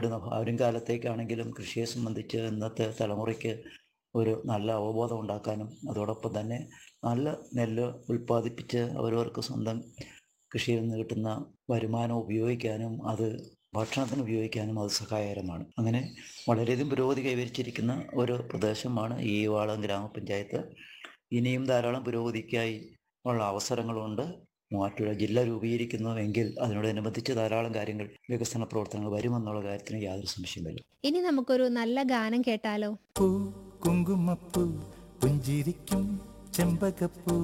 വരുന്ന വരും കാലത്തേക്കാണെങ്കിലും കൃഷിയെ സംബന്ധിച്ച് ഇന്നത്തെ തലമുറയ്ക്ക് ഒരു നല്ല അവബോധം ഉണ്ടാക്കാനും അതോടൊപ്പം തന്നെ നല്ല നെല്ല് ഉൽപ്പാദിപ്പിച്ച് അവരവർക്ക് സ്വന്തം കൃഷിയിൽ നിന്ന് കിട്ടുന്ന വരുമാനം ഉപയോഗിക്കാനും അത് ഭക്ഷണത്തിന് ഉപയോഗിക്കാനും അത് സഹായകരമാണ് അങ്ങനെ വളരെയധികം പുരോഗതി കൈവരിച്ചിരിക്കുന്ന ഒരു പ്രദേശമാണ് ഈ വാളം ഗ്രാമപഞ്ചായത്ത് ഇനിയും ധാരാളം പുരോഗതിക്കായി ഉള്ള അവസരങ്ങളുണ്ട് മൂവാറ്റുപുഴ ജില്ല രൂപീകരിക്കുന്നുവെങ്കിൽ അതിനോടനുബന്ധിച്ച് ധാരാളം കാര്യങ്ങൾ വികസന പ്രവർത്തനങ്ങൾ വരുമെന്നുള്ള കാര്യത്തിന് യാതൊരു സംശയമില്ല ഇനി നമുക്കൊരു നല്ല ഗാനം കേട്ടാലോ പൂ കുങ്കുമപ്പൂ പുഞ്ചിരിക്കും ചെമ്പകപ്പൂ